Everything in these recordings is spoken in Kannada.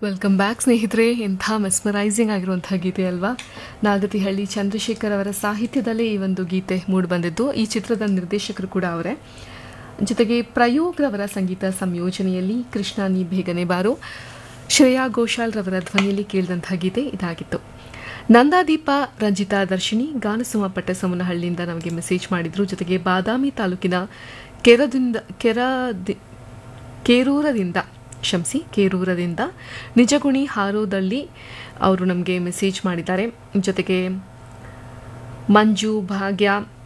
ವೆಲ್ಕಮ್ ಬ್ಯಾಕ್ ಸ್ನೇಹಿತರೆ ಎಂಥ ಮೆಸ್ಮರೈಸಿಂಗ್ ಆಗಿರುವಂತಹ ಗೀತೆ ಅಲ್ವಾ ನಾಗತಿಹಳ್ಳಿ ಚಂದ್ರಶೇಖರ್ ಅವರ ಸಾಹಿತ್ಯದಲ್ಲೇ ಈ ಒಂದು ಗೀತೆ ಮೂಡಿಬಂದಿದ್ದು ಈ ಚಿತ್ರದ ನಿರ್ದೇಶಕರು ಕೂಡ ಅವರೇ ಜೊತೆಗೆ ಪ್ರಯೋಗ್ರವರ ಸಂಗೀತ ಸಂಯೋಜನೆಯಲ್ಲಿ ಕೃಷ್ಣ ನೀ ಬೇಗನೆ ಬಾರು ಶ್ರೇಯಾ ಘೋಷಾಲ್ ರವರ ಧ್ವನಿಯಲ್ಲಿ ಕೇಳಿದಂತಹ ಗೀತೆ ಇದಾಗಿತ್ತು ನಂದಾದೀಪ ರಂಜಿತಾ ದರ್ಶಿನಿ ಗಾನಸುಮ ಪಟ್ಟಸಮನಹಳ್ಳಿಯಿಂದ ನಮಗೆ ಮೆಸೇಜ್ ಮಾಡಿದ್ರು ಜೊತೆಗೆ ಬಾದಾಮಿ ತಾಲೂಕಿನ ಕೆರದಿಂದ ಕೆರದಿ ಕೇರೂರದಿಂದ ಕ್ಷಮಿಸಿ ಕೇರೂರದಿಂದ ನಿಜಗುಣಿ ಹಾರೋದಲ್ಲಿ ಅವರು ನಮಗೆ ಮೆಸೇಜ್ ಮಾಡಿದ್ದಾರೆ ಜೊತೆಗೆ ಮಂಜು ಭಾಗ್ಯ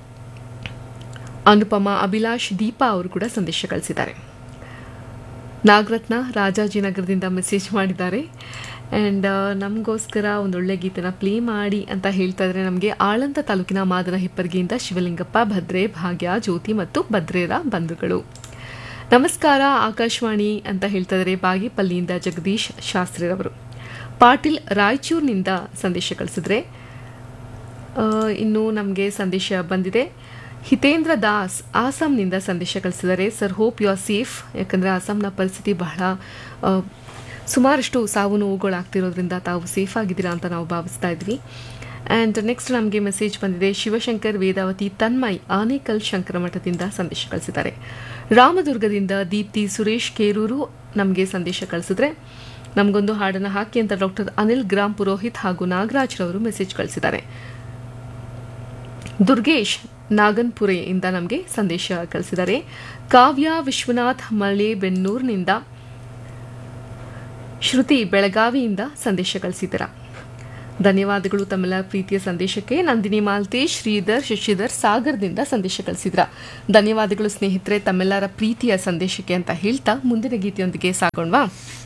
ಅನುಪಮ ಅಭಿಲಾಷ್ ದೀಪಾ ಅವರು ಕೂಡ ಸಂದೇಶ ಕಳಿಸಿದ್ದಾರೆ ನಾಗರತ್ನ ರಾಜಾಜಿನಗರದಿಂದ ಮೆಸೇಜ್ ಮಾಡಿದ್ದಾರೆ ಆ್ಯಂಡ್ ನಮಗೋಸ್ಕರ ಒಂದೊಳ್ಳೆ ಗೀತೆನ ಪ್ಲೇ ಮಾಡಿ ಅಂತ ಹೇಳ್ತಾ ಇದ್ದಾರೆ ನಮಗೆ ಆಳಂತ ತಾಲೂಕಿನ ಮಾದನ ಹಿಪ್ಪರ್ಗಿಯಿಂದ ಶಿವಲಿಂಗಪ್ಪ ಭದ್ರೆ ಭಾಗ್ಯ ಜ್ಯೋತಿ ಮತ್ತು ಭದ್ರೇರ ಬಂಧುಗಳು ನಮಸ್ಕಾರ ಆಕಾಶವಾಣಿ ಅಂತ ಹೇಳ್ತಾ ಇದ್ದಾರೆ ಬಾಗೇಪಲ್ಲಿಯಿಂದ ಜಗದೀಶ್ ಶಾಸ್ತ್ರಿರವರು ಪಾಟೀಲ್ ರಾಯಚೂರಿನಿಂದ ಸಂದೇಶ ಕಳಿಸಿದ್ರೆ ಆ, ಇನ್ನು ನಮಗೆ ಸಂದೇಶ ಬಂದಿದೆ ಹಿತೇಂದ್ರ ದಾಸ್ ಆಸಾಂನಿಂದ ಸಂದೇಶ ಕಳಿಸಿದ್ದಾರೆ sir hope you are safe ಯಾಕಂದರೆ ಆಸಾಂನ ಪರಿಸ್ಥಿತಿ ಬಹಳ ಆ, ಸುಮಾರಷ್ಟು ಸಾವು ನೋವುಗಳಾಗ್ತಿರೋದ್ರಿಂದ ತಾವು ಸೇಫ್ ಆಗಿದ್ದೀರಾ ಅಂತ ನಾವು ಭಾವಿಸ್ತಾ ಇದ್ವಿ ಆ್ಯಂಡ್ ನೆಕ್ಸ್ಟ್ ನಮಗೆ ಮೆಸೇಜ್ ಬಂದಿದೆ ಶಿವಶಂಕರ್ ವೇದಾವತಿ ತನ್ಮಯ್ ಆನೇಕಲ್ ಶಂಕರ ಮಠದಿಂದ ಸಂದೇಶ ಕಳಿಸಿದ್ದಾರೆ ರಾಮದುರ್ಗದಿಂದ ದೀಪ್ತಿ ಸುರೇಶ್ ಕೇರೂರು ನಮಗೆ ಸಂದೇಶ ಕಳಿಸಿದ್ರೆ ನಮಗೊಂದು ಹಾಡನ್ನು ಹಾಕಿ ಅಂತ ಡಾಕ್ಟರ್ ಅನಿಲ್ ಗ್ರಾಮ್ ಪುರೋಹಿತ್ ಹಾಗೂ ನಾಗರಾಜ್ ರವರು ಮೆಸೇಜ್ ಕಳಿಸಿದ್ದಾರೆ ದುರ್ಗೇಶ್ ನಾಗನ್ಪುರೆಯಿಂದ ನಮಗೆ ಸಂದೇಶ ಕಳಿಸಿದ್ದಾರೆ ಕಾವ್ಯ ವಿಶ್ವನಾಥ್ ಮಳೆ ಬೆನ್ನೂರಿನಿಂದ ಶ್ರುತಿ ಬೆಳಗಾವಿಯಿಂದ ಸಂದೇಶ ಕಳಿಸಿದ್ದೀರಾ ಧನ್ಯವಾದಗಳು ತಮ್ಮೆಲ್ಲ ಪ್ರೀತಿಯ ಸಂದೇಶಕ್ಕೆ ನಂದಿನಿ ಮಾಲ್ತೇಶ್ ಶ್ರೀಧರ್ ಶಶಿಧರ್ ಸಾಗರದಿಂದ ಸಂದೇಶ ಕಳಿಸಿದ್ರ ಧನ್ಯವಾದಗಳು ಸ್ನೇಹಿತರೆ ತಮ್ಮೆಲ್ಲರ ಪ್ರೀತಿಯ ಸಂದೇಶಕ್ಕೆ ಅಂತ ಹೇಳ್ತಾ ಮುಂದಿನ ಗೀತೆಯೊಂದಿಗೆ ಸಾಗೋಣವಾ